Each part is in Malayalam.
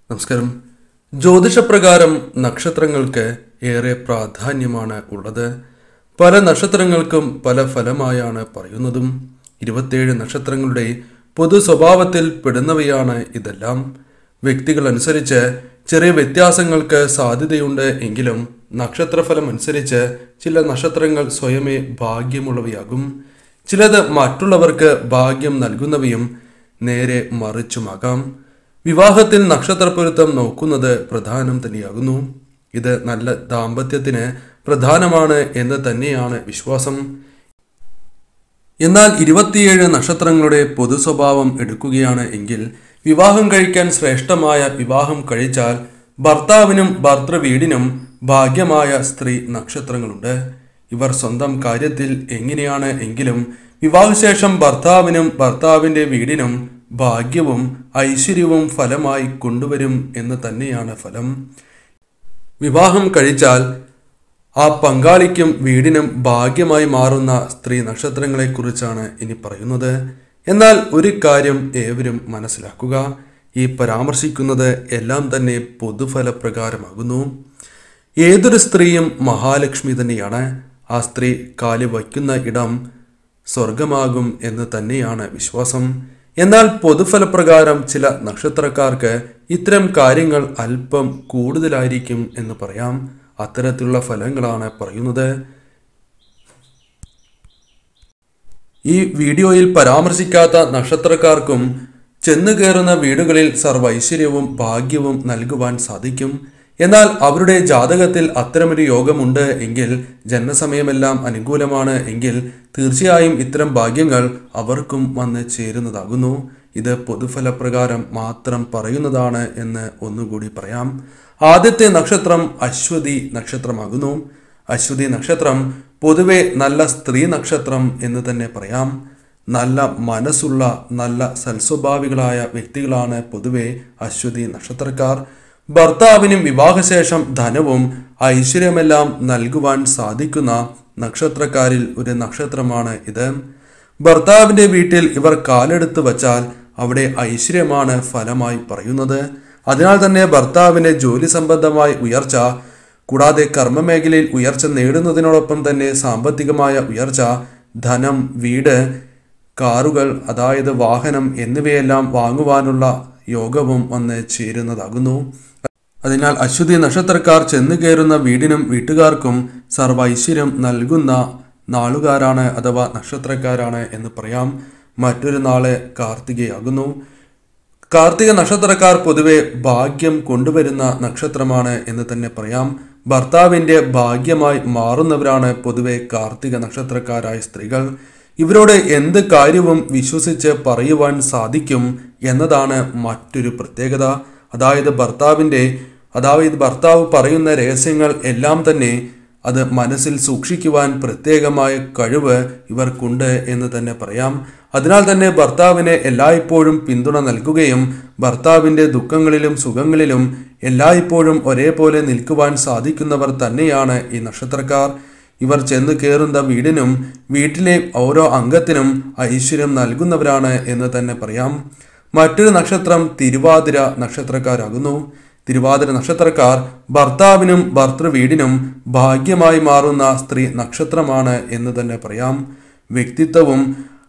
നമസ്കാരം ജ്യോതിഷപ്രകാരം നക്ഷത്രങ്ങൾക്ക് ഏറെ പ്രാധാന്യമാണ് ഉള്ളത് പല നക്ഷത്രങ്ങൾക്കും പല ഫലമായാണ് പറയുന്നതും ഇരുപത്തേഴ് നക്ഷത്രങ്ങളുടെ പൊതു സ്വഭാവത്തിൽ പെടുന്നവയാണ് ഇതെല്ലാം വ്യക്തികൾ അനുസരിച്ച് ചെറിയ വ്യത്യാസങ്ങൾക്ക് സാധ്യതയുണ്ട് എങ്കിലും നക്ഷത്രഫലം അനുസരിച്ച് ചില നക്ഷത്രങ്ങൾ സ്വയമേ ഭാഗ്യമുള്ളവയാകും ചിലത് മറ്റുള്ളവർക്ക് ഭാഗ്യം നൽകുന്നവയും നേരെ മറിച്ചുമാകാം വിവാഹത്തിൽ നക്ഷത്രപ്പൊരുത്തം നോക്കുന്നത് പ്രധാനം തന്നെയാകുന്നു ഇത് നല്ല ദാമ്പത്യത്തിന് പ്രധാനമാണ് എന്ന് തന്നെയാണ് വിശ്വാസം എന്നാൽ ഇരുപത്തിയേഴ് നക്ഷത്രങ്ങളുടെ പൊതു സ്വഭാവം എടുക്കുകയാണ് എങ്കിൽ വിവാഹം കഴിക്കാൻ ശ്രേഷ്ഠമായ വിവാഹം കഴിച്ചാൽ ഭർത്താവിനും ഭർത്തൃവീടിനും ഭാഗ്യമായ സ്ത്രീ നക്ഷത്രങ്ങളുണ്ട് ഇവർ സ്വന്തം കാര്യത്തിൽ എങ്ങനെയാണ് എങ്കിലും വിവാഹശേഷം ഭർത്താവിനും ഭർത്താവിൻ്റെ വീടിനും ഭാഗ്യവും ഐശ്വര്യവും ഫലമായി കൊണ്ടുവരും എന്ന് തന്നെയാണ് ഫലം വിവാഹം കഴിച്ചാൽ ആ പങ്കാളിക്കും വീടിനും ഭാഗ്യമായി മാറുന്ന സ്ത്രീ നക്ഷത്രങ്ങളെക്കുറിച്ചാണ് ഇനി പറയുന്നത് എന്നാൽ ഒരു കാര്യം ഏവരും മനസ്സിലാക്കുക ഈ പരാമർശിക്കുന്നത് എല്ലാം തന്നെ പൊതുഫലപ്രകാരമാകുന്നു ഏതൊരു സ്ത്രീയും മഹാലക്ഷ്മി തന്നെയാണ് ആ സ്ത്രീ കാല് വയ്ക്കുന്ന ഇടം സ്വർഗമാകും എന്ന് തന്നെയാണ് വിശ്വാസം എന്നാൽ പൊതുഫലപ്രകാരം ചില നക്ഷത്രക്കാർക്ക് ഇത്തരം കാര്യങ്ങൾ അല്പം കൂടുതലായിരിക്കും എന്ന് പറയാം അത്തരത്തിലുള്ള ഫലങ്ങളാണ് പറയുന്നത് ഈ വീഡിയോയിൽ പരാമർശിക്കാത്ത നക്ഷത്രക്കാർക്കും ചെന്നു കയറുന്ന വീടുകളിൽ സർവൈശ്വര്യവും ഭാഗ്യവും നൽകുവാൻ സാധിക്കും എന്നാൽ അവരുടെ ജാതകത്തിൽ അത്തരമൊരു യോഗമുണ്ട് എങ്കിൽ ജന്മസമയമെല്ലാം അനുകൂലമാണ് എങ്കിൽ തീർച്ചയായും ഇത്തരം ഭാഗ്യങ്ങൾ അവർക്കും വന്ന് ചേരുന്നതാകുന്നു ഇത് പൊതുഫലപ്രകാരം മാത്രം പറയുന്നതാണ് എന്ന് ഒന്നുകൂടി പറയാം ആദ്യത്തെ നക്ഷത്രം അശ്വതി നക്ഷത്രമാകുന്നു അശ്വതി നക്ഷത്രം പൊതുവെ നല്ല സ്ത്രീ നക്ഷത്രം എന്ന് തന്നെ പറയാം നല്ല മനസ്സുള്ള നല്ല സൽസ്വഭാവികളായ വ്യക്തികളാണ് പൊതുവെ അശ്വതി നക്ഷത്രക്കാർ ഭർത്താവിനും വിവാഹശേഷം ധനവും ഐശ്വര്യമെല്ലാം നൽകുവാൻ സാധിക്കുന്ന നക്ഷത്രക്കാരിൽ ഒരു നക്ഷത്രമാണ് ഇത് ഭർത്താവിൻ്റെ വീട്ടിൽ ഇവർ കാലെടുത്ത് വച്ചാൽ അവിടെ ഐശ്വര്യമാണ് ഫലമായി പറയുന്നത് അതിനാൽ തന്നെ ഭർത്താവിന് ജോലി സംബന്ധമായ ഉയർച്ച കൂടാതെ കർമ്മമേഖലയിൽ ഉയർച്ച നേടുന്നതിനോടൊപ്പം തന്നെ സാമ്പത്തികമായ ഉയർച്ച ധനം വീട് കാറുകൾ അതായത് വാഹനം എന്നിവയെല്ലാം വാങ്ങുവാനുള്ള യോഗവും വന്ന് ചേരുന്നതാകുന്നു അതിനാൽ അശ്വതി നക്ഷത്രക്കാർ ചെന്നു കയറുന്ന വീടിനും വീട്ടുകാർക്കും സർവൈശ്വര്യം നൽകുന്ന നാളുകാരാണ് അഥവാ നക്ഷത്രക്കാരാണ് എന്ന് പറയാം മറ്റൊരു നാളെ കാർത്തികയാകുന്നു കാർത്തിക നക്ഷത്രക്കാർ പൊതുവെ ഭാഗ്യം കൊണ്ടുവരുന്ന നക്ഷത്രമാണ് എന്ന് തന്നെ പറയാം ഭർത്താവിൻ്റെ ഭാഗ്യമായി മാറുന്നവരാണ് പൊതുവെ കാർത്തിക നക്ഷത്രക്കാരായ സ്ത്രീകൾ ഇവരോട് എന്ത് കാര്യവും വിശ്വസിച്ച് പറയുവാൻ സാധിക്കും എന്നതാണ് മറ്റൊരു പ്രത്യേകത അതായത് ഭർത്താവിൻ്റെ അതായത് ഭർത്താവ് പറയുന്ന രഹസ്യങ്ങൾ എല്ലാം തന്നെ അത് മനസ്സിൽ സൂക്ഷിക്കുവാൻ പ്രത്യേകമായ കഴിവ് ഇവർക്കുണ്ട് എന്ന് തന്നെ പറയാം അതിനാൽ തന്നെ ഭർത്താവിനെ എല്ലായ്പ്പോഴും പിന്തുണ നൽകുകയും ഭർത്താവിൻ്റെ ദുഃഖങ്ങളിലും സുഖങ്ങളിലും എല്ലായ്പ്പോഴും ഒരേപോലെ നിൽക്കുവാൻ സാധിക്കുന്നവർ തന്നെയാണ് ഈ നക്ഷത്രക്കാർ ഇവർ ചെന്ന് കയറുന്ന വീടിനും വീട്ടിലെ ഓരോ അംഗത്തിനും ഐശ്വര്യം നൽകുന്നവരാണ് എന്ന് തന്നെ പറയാം മറ്റൊരു നക്ഷത്രം തിരുവാതിര നക്ഷത്രക്കാരാകുന്നു തിരുവാതിര നക്ഷത്രക്കാർ ഭർത്താവിനും ഭർത്തൃവീടിനും ഭാഗ്യമായി മാറുന്ന സ്ത്രീ നക്ഷത്രമാണ് എന്ന് തന്നെ പറയാം വ്യക്തിത്വവും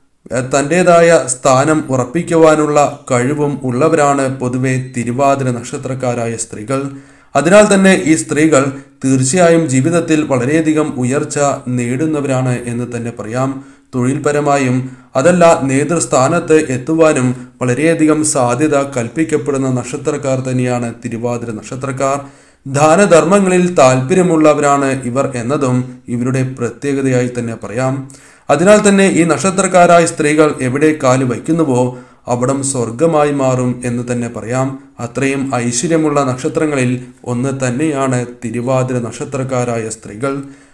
തൻ്റെതായ സ്ഥാനം ഉറപ്പിക്കുവാനുള്ള കഴിവും ഉള്ളവരാണ് പൊതുവെ തിരുവാതിര നക്ഷത്രക്കാരായ സ്ത്രീകൾ അതിനാൽ തന്നെ ഈ സ്ത്രീകൾ തീർച്ചയായും ജീവിതത്തിൽ വളരെയധികം ഉയർച്ച നേടുന്നവരാണ് എന്ന് തന്നെ പറയാം തൊഴിൽപരമായും അതല്ല നേതൃസ്ഥാനത്ത് എത്തുവാനും വളരെയധികം സാധ്യത കൽപ്പിക്കപ്പെടുന്ന നക്ഷത്രക്കാർ തന്നെയാണ് തിരുവാതിര നക്ഷത്രക്കാർ ദാനധർമ്മങ്ങളിൽ താല്പര്യമുള്ളവരാണ് ഇവർ എന്നതും ഇവരുടെ പ്രത്യേകതയായി തന്നെ പറയാം അതിനാൽ തന്നെ ഈ നക്ഷത്രക്കാരായ സ്ത്രീകൾ എവിടെ കാല് വയ്ക്കുന്നുവോ അവിടം സ്വർഗമായി മാറും എന്ന് തന്നെ പറയാം അത്രയും ഐശ്വര്യമുള്ള നക്ഷത്രങ്ങളിൽ ഒന്ന് തന്നെയാണ് തിരുവാതിര നക്ഷത്രക്കാരായ സ്ത്രീകൾ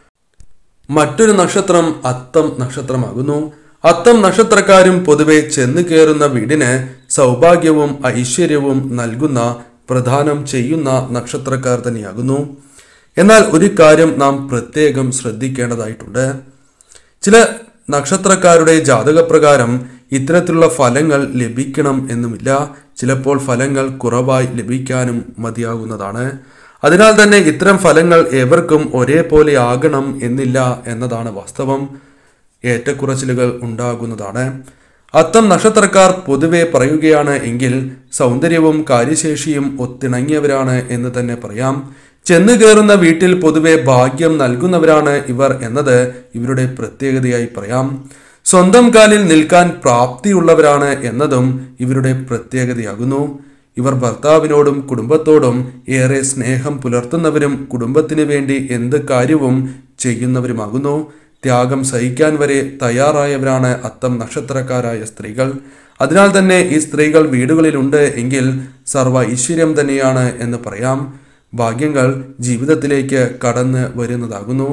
മറ്റൊരു നക്ഷത്രം അത്തം നക്ഷത്രമാകുന്നു അത്തം നക്ഷത്രക്കാരും പൊതുവെ ചെന്നു കയറുന്ന വീടിന് സൗഭാഗ്യവും ഐശ്വര്യവും നൽകുന്ന പ്രദാനം ചെയ്യുന്ന നക്ഷത്രക്കാർ തന്നെയാകുന്നു എന്നാൽ ഒരു കാര്യം നാം പ്രത്യേകം ശ്രദ്ധിക്കേണ്ടതായിട്ടുണ്ട് ചില നക്ഷത്രക്കാരുടെ ജാതകപ്രകാരം ഇത്തരത്തിലുള്ള ഫലങ്ങൾ ലഭിക്കണം എന്നുമില്ല ചിലപ്പോൾ ഫലങ്ങൾ കുറവായി ലഭിക്കാനും മതിയാകുന്നതാണ് അതിനാൽ തന്നെ ഇത്തരം ഫലങ്ങൾ ഏവർക്കും ഒരേപോലെ ആകണം എന്നില്ല എന്നതാണ് വാസ്തവം ഏറ്റക്കുറച്ചിലുകൾ ഉണ്ടാകുന്നതാണ് അത്തം നക്ഷത്രക്കാർ പൊതുവെ പറയുകയാണ് എങ്കിൽ സൗന്ദര്യവും കാര്യശേഷിയും ഒത്തിണങ്ങിയവരാണ് എന്ന് തന്നെ പറയാം ചെന്നു കയറുന്ന വീട്ടിൽ പൊതുവെ ഭാഗ്യം നൽകുന്നവരാണ് ഇവർ എന്നത് ഇവരുടെ പ്രത്യേകതയായി പറയാം സ്വന്തം കാലിൽ നിൽക്കാൻ പ്രാപ്തിയുള്ളവരാണ് എന്നതും ഇവരുടെ പ്രത്യേകതയാകുന്നു ഇവർ ഭർത്താവിനോടും കുടുംബത്തോടും ഏറെ സ്നേഹം പുലർത്തുന്നവരും കുടുംബത്തിന് വേണ്ടി എന്ത് കാര്യവും ചെയ്യുന്നവരുമാകുന്നു ത്യാഗം സഹിക്കാൻ വരെ തയ്യാറായവരാണ് അത്തം നക്ഷത്രക്കാരായ സ്ത്രീകൾ അതിനാൽ തന്നെ ഈ സ്ത്രീകൾ വീടുകളിലുണ്ട് എങ്കിൽ സർവ ഐശ്വര്യം തന്നെയാണ് എന്ന് പറയാം ഭാഗ്യങ്ങൾ ജീവിതത്തിലേക്ക് കടന്ന് വരുന്നതാകുന്നു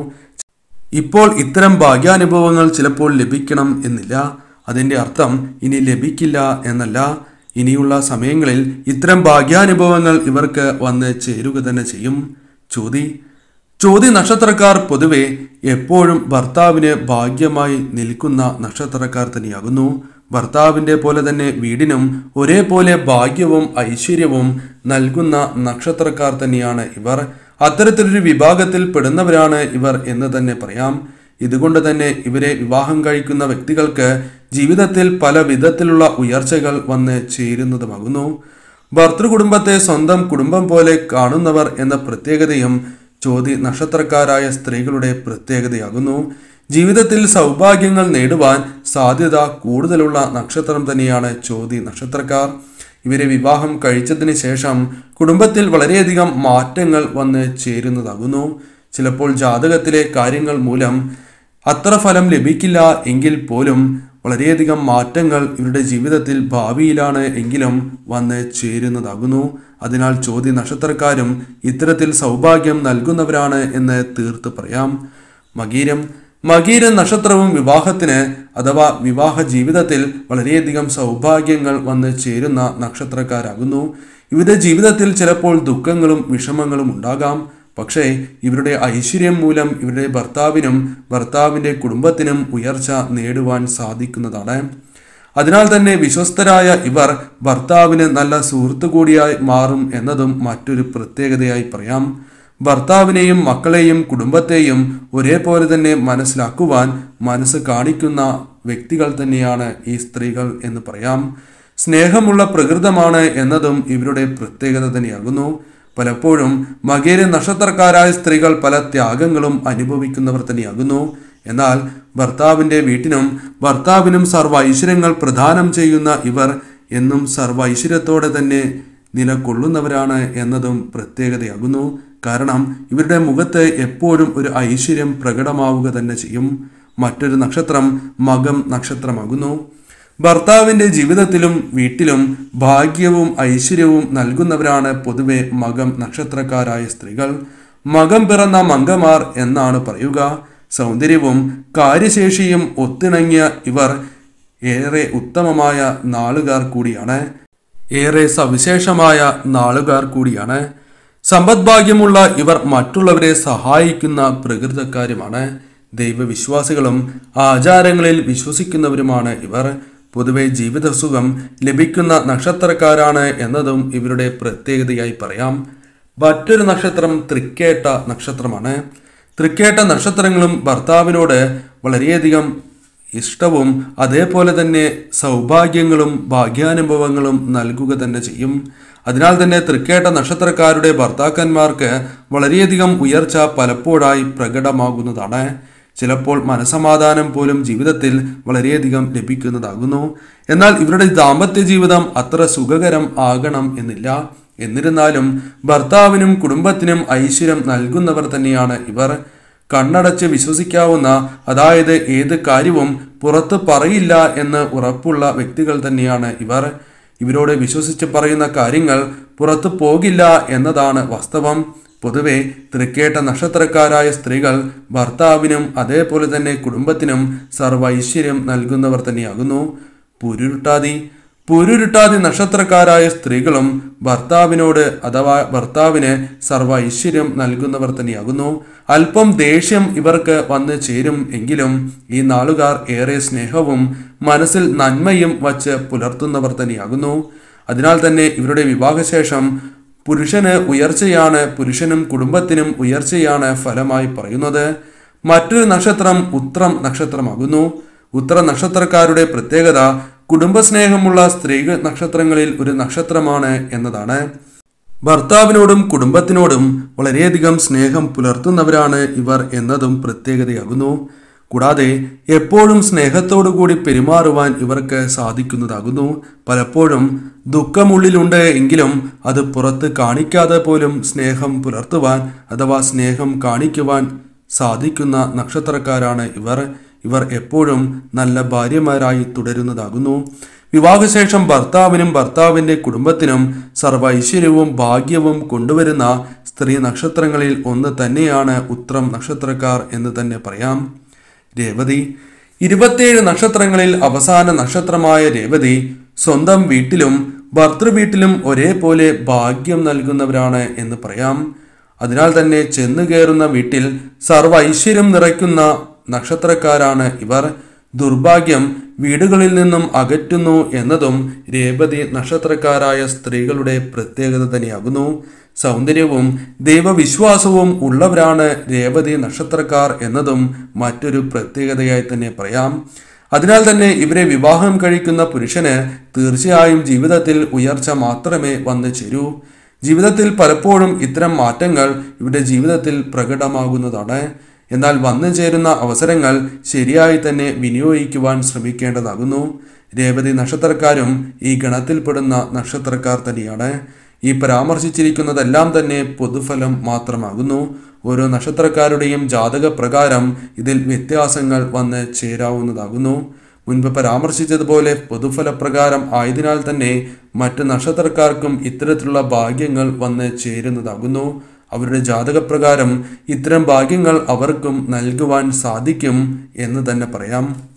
ഇപ്പോൾ ഇത്തരം ഭാഗ്യാനുഭവങ്ങൾ ചിലപ്പോൾ ലഭിക്കണം എന്നില്ല അതിൻ്റെ അർത്ഥം ഇനി ലഭിക്കില്ല എന്നല്ല ഇനിയുള്ള സമയങ്ങളിൽ ഇത്തരം ഭാഗ്യാനുഭവങ്ങൾ ഇവർക്ക് വന്ന് ചേരുക തന്നെ ചെയ്യും ചോതി ചോതി നക്ഷത്രക്കാർ പൊതുവെ എപ്പോഴും ഭർത്താവിന് ഭാഗ്യമായി നിൽക്കുന്ന നക്ഷത്രക്കാർ തന്നെയാകുന്നു ഭർത്താവിൻ്റെ പോലെ തന്നെ വീടിനും ഒരേപോലെ ഭാഗ്യവും ഐശ്വര്യവും നൽകുന്ന നക്ഷത്രക്കാർ തന്നെയാണ് ഇവർ അത്തരത്തിലൊരു വിഭാഗത്തിൽ പെടുന്നവരാണ് ഇവർ എന്ന് തന്നെ പറയാം ഇതുകൊണ്ട് തന്നെ ഇവരെ വിവാഹം കഴിക്കുന്ന വ്യക്തികൾക്ക് ജീവിതത്തിൽ പല വിധത്തിലുള്ള ഉയർച്ചകൾ വന്ന് ചേരുന്നതുമാകുന്നു ഭർത്തൃകുടുംബത്തെ സ്വന്തം കുടുംബം പോലെ കാണുന്നവർ എന്ന പ്രത്യേകതയും ചോതി നക്ഷത്രക്കാരായ സ്ത്രീകളുടെ പ്രത്യേകതയാകുന്നു ജീവിതത്തിൽ സൗഭാഗ്യങ്ങൾ നേടുവാൻ സാധ്യത കൂടുതലുള്ള നക്ഷത്രം തന്നെയാണ് ചോതി നക്ഷത്രക്കാർ ഇവരെ വിവാഹം കഴിച്ചതിന് ശേഷം കുടുംബത്തിൽ വളരെയധികം മാറ്റങ്ങൾ വന്ന് ചേരുന്നതാകുന്നു ചിലപ്പോൾ ജാതകത്തിലെ കാര്യങ്ങൾ മൂലം അത്ര ഫലം ലഭിക്കില്ല എങ്കിൽ പോലും വളരെയധികം മാറ്റങ്ങൾ ഇവരുടെ ജീവിതത്തിൽ ഭാവിയിലാണ് എങ്കിലും വന്ന് ചേരുന്നതാകുന്നു അതിനാൽ ചോദ്യ നക്ഷത്രക്കാരും ഇത്തരത്തിൽ സൗഭാഗ്യം നൽകുന്നവരാണ് എന്ന് തീർത്ത് പറയാം മകീരം മകീര നക്ഷത്രവും വിവാഹത്തിന് അഥവാ വിവാഹ ജീവിതത്തിൽ വളരെയധികം സൗഭാഗ്യങ്ങൾ വന്ന് ചേരുന്ന നക്ഷത്രക്കാരാകുന്നു ഇവരുടെ ജീവിതത്തിൽ ചിലപ്പോൾ ദുഃഖങ്ങളും വിഷമങ്ങളും ഉണ്ടാകാം പക്ഷേ ഇവരുടെ ഐശ്വര്യം മൂലം ഇവരുടെ ഭർത്താവിനും ഭർത്താവിൻ്റെ കുടുംബത്തിനും ഉയർച്ച നേടുവാൻ സാധിക്കുന്നതാണ് അതിനാൽ തന്നെ വിശ്വസ്തരായ ഇവർ ഭർത്താവിന് നല്ല സുഹൃത്തു കൂടിയായി മാറും എന്നതും മറ്റൊരു പ്രത്യേകതയായി പറയാം ഭർത്താവിനെയും മക്കളെയും കുടുംബത്തെയും ഒരേപോലെ തന്നെ മനസ്സിലാക്കുവാൻ മനസ്സ് കാണിക്കുന്ന വ്യക്തികൾ തന്നെയാണ് ഈ സ്ത്രീകൾ എന്ന് പറയാം സ്നേഹമുള്ള പ്രകൃതമാണ് എന്നതും ഇവരുടെ പ്രത്യേകത തന്നെയാകുന്നു പലപ്പോഴും മകേര നക്ഷത്രക്കാരായ സ്ത്രീകൾ പല ത്യാഗങ്ങളും അനുഭവിക്കുന്നവർ തന്നെയാകുന്നു എന്നാൽ ഭർത്താവിൻ്റെ വീട്ടിനും ഭർത്താവിനും സർവ്വ ഐശ്വര്യങ്ങൾ പ്രദാനം ചെയ്യുന്ന ഇവർ എന്നും സർവ്വ ഐശ്വര്യത്തോടെ തന്നെ നിലകൊള്ളുന്നവരാണ് എന്നതും പ്രത്യേകതയാകുന്നു കാരണം ഇവരുടെ മുഖത്ത് എപ്പോഴും ഒരു ഐശ്വര്യം പ്രകടമാവുക തന്നെ ചെയ്യും മറ്റൊരു നക്ഷത്രം മകം നക്ഷത്രമാകുന്നു ഭർത്താവിൻ്റെ ജീവിതത്തിലും വീട്ടിലും ഭാഗ്യവും ഐശ്വര്യവും നൽകുന്നവരാണ് പൊതുവെ മകം നക്ഷത്രക്കാരായ സ്ത്രീകൾ മകം പിറന്ന മങ്കമാർ എന്നാണ് പറയുക സൗന്ദര്യവും കാര്യശേഷിയും ഒത്തിണങ്ങിയ ഇവർ ഏറെ ഉത്തമമായ നാളുകാർ കൂടിയാണ് ഏറെ സവിശേഷമായ നാളുകാർ കൂടിയാണ് സമ്പദ്ഭാഗ്യമുള്ള ഇവർ മറ്റുള്ളവരെ സഹായിക്കുന്ന പ്രകൃതക്കാരുമാണ് ദൈവവിശ്വാസികളും ആചാരങ്ങളിൽ വിശ്വസിക്കുന്നവരുമാണ് ഇവർ പൊതുവെ ജീവിതസുഖം ലഭിക്കുന്ന നക്ഷത്രക്കാരാണ് എന്നതും ഇവരുടെ പ്രത്യേകതയായി പറയാം മറ്റൊരു നക്ഷത്രം തൃക്കേട്ട നക്ഷത്രമാണ് തൃക്കേട്ട നക്ഷത്രങ്ങളും ഭർത്താവിനോട് വളരെയധികം ഇഷ്ടവും അതേപോലെ തന്നെ സൗഭാഗ്യങ്ങളും ഭാഗ്യാനുഭവങ്ങളും നൽകുക തന്നെ ചെയ്യും അതിനാൽ തന്നെ തൃക്കേട്ട നക്ഷത്രക്കാരുടെ ഭർത്താക്കന്മാർക്ക് വളരെയധികം ഉയർച്ച പലപ്പോഴായി പ്രകടമാകുന്നതാണ് ചിലപ്പോൾ മനസമാധാനം പോലും ജീവിതത്തിൽ വളരെയധികം ലഭിക്കുന്നതാകുന്നു എന്നാൽ ഇവരുടെ ദാമ്പത്യ ജീവിതം അത്ര സുഖകരം ആകണം എന്നില്ല എന്നിരുന്നാലും ഭർത്താവിനും കുടുംബത്തിനും ഐശ്വര്യം നൽകുന്നവർ തന്നെയാണ് ഇവർ കണ്ണടച്ച് വിശ്വസിക്കാവുന്ന അതായത് ഏത് കാര്യവും പുറത്ത് പറയില്ല എന്ന് ഉറപ്പുള്ള വ്യക്തികൾ തന്നെയാണ് ഇവർ ഇവരോട് വിശ്വസിച്ച് പറയുന്ന കാര്യങ്ങൾ പുറത്തു പോകില്ല എന്നതാണ് വാസ്തവം പൊതുവെ തൃക്കേട്ട നക്ഷത്രക്കാരായ സ്ത്രീകൾ ഭർത്താവിനും അതേപോലെ തന്നെ കുടുംബത്തിനും സർവ്വ ഐശ്വര്യം നൽകുന്നവർ തന്നെയാകുന്നു പുരുരുട്ടാതി പുരുരുട്ടാതി നക്ഷത്രക്കാരായ സ്ത്രീകളും ഭർത്താവിനോട് അഥവാ ഭർത്താവിന് സർവ്വ ഐശ്വര്യം നൽകുന്നവർ തന്നെയാകുന്നു അല്പം ദേഷ്യം ഇവർക്ക് വന്ന് ചേരും എങ്കിലും ഈ നാളുകാർ ഏറെ സ്നേഹവും മനസ്സിൽ നന്മയും വച്ച് പുലർത്തുന്നവർ തന്നെയാകുന്നു അതിനാൽ തന്നെ ഇവരുടെ വിവാഹശേഷം പുരുഷന് ഉയർച്ചയാണ് പുരുഷനും കുടുംബത്തിനും ഉയർച്ചയാണ് ഫലമായി പറയുന്നത് മറ്റൊരു നക്ഷത്രം ഉത്രം നക്ഷത്രമാകുന്നു ഉത്തര നക്ഷത്രക്കാരുടെ പ്രത്യേകത കുടുംബസ്നേഹമുള്ള സ്ത്രീകൾ നക്ഷത്രങ്ങളിൽ ഒരു നക്ഷത്രമാണ് എന്നതാണ് ഭർത്താവിനോടും കുടുംബത്തിനോടും വളരെയധികം സ്നേഹം പുലർത്തുന്നവരാണ് ഇവർ എന്നതും പ്രത്യേകതയാകുന്നു കൂടാതെ എപ്പോഴും സ്നേഹത്തോടു കൂടി പെരുമാറുവാൻ ഇവർക്ക് സാധിക്കുന്നതാകുന്നു പലപ്പോഴും ദുഃഖമുള്ളിലുണ്ട് എങ്കിലും അത് പുറത്ത് കാണിക്കാതെ പോലും സ്നേഹം പുലർത്തുവാൻ അഥവാ സ്നേഹം കാണിക്കുവാൻ സാധിക്കുന്ന നക്ഷത്രക്കാരാണ് ഇവർ ഇവർ എപ്പോഴും നല്ല ഭാര്യമാരായി തുടരുന്നതാകുന്നു വിവാഹശേഷം ഭർത്താവിനും ഭർത്താവിന്റെ കുടുംബത്തിനും സർവ്വ ഐശ്വര്യവും ഭാഗ്യവും കൊണ്ടുവരുന്ന സ്ത്രീ നക്ഷത്രങ്ങളിൽ ഒന്ന് തന്നെയാണ് ഉത്രം നക്ഷത്രക്കാർ എന്ന് തന്നെ പറയാം രേവതി ഇരുപത്തിയേഴ് നക്ഷത്രങ്ങളിൽ അവസാന നക്ഷത്രമായ രേവതി സ്വന്തം വീട്ടിലും ഭർത്തൃവീട്ടിലും ഒരേപോലെ ഭാഗ്യം നൽകുന്നവരാണ് എന്ന് പറയാം അതിനാൽ തന്നെ ചെന്നു കയറുന്ന വീട്ടിൽ സർവ്വ ഐശ്വര്യം നിറയ്ക്കുന്ന നക്ഷത്രക്കാരാണ് ഇവർ ദുർഭാഗ്യം വീടുകളിൽ നിന്നും അകറ്റുന്നു എന്നതും രേവതി നക്ഷത്രക്കാരായ സ്ത്രീകളുടെ പ്രത്യേകത തന്നെയാകുന്നു സൗന്ദര്യവും ദൈവവിശ്വാസവും ഉള്ളവരാണ് രേവതി നക്ഷത്രക്കാർ എന്നതും മറ്റൊരു പ്രത്യേകതയായി തന്നെ പറയാം അതിനാൽ തന്നെ ഇവരെ വിവാഹം കഴിക്കുന്ന പുരുഷന് തീർച്ചയായും ജീവിതത്തിൽ ഉയർച്ച മാത്രമേ വന്നു ചേരൂ ജീവിതത്തിൽ പലപ്പോഴും ഇത്തരം മാറ്റങ്ങൾ ഇവരുടെ ജീവിതത്തിൽ പ്രകടമാകുന്നതാണ് എന്നാൽ വന്നു ചേരുന്ന അവസരങ്ങൾ ശരിയായി തന്നെ വിനിയോഗിക്കുവാൻ ശ്രമിക്കേണ്ടതാകുന്നു രേവതി നക്ഷത്രക്കാരും ഈ ഗണത്തിൽപ്പെടുന്ന നക്ഷത്രക്കാർ തന്നെയാണ് ഈ പരാമർശിച്ചിരിക്കുന്നതെല്ലാം തന്നെ പൊതുഫലം മാത്രമാകുന്നു ഓരോ നക്ഷത്രക്കാരുടെയും ജാതക പ്രകാരം ഇതിൽ വ്യത്യാസങ്ങൾ വന്ന് ചേരാവുന്നതാകുന്നു മുൻപ് പരാമർശിച്ചതുപോലെ പൊതുഫലപ്രകാരം ആയതിനാൽ തന്നെ മറ്റ് നക്ഷത്രക്കാർക്കും ഇത്തരത്തിലുള്ള ഭാഗ്യങ്ങൾ വന്ന് ചേരുന്നതാകുന്നു അവരുടെ ജാതകപ്രകാരം ഇത്തരം ഭാഗ്യങ്ങൾ അവർക്കും നൽകുവാൻ സാധിക്കും എന്ന് തന്നെ പറയാം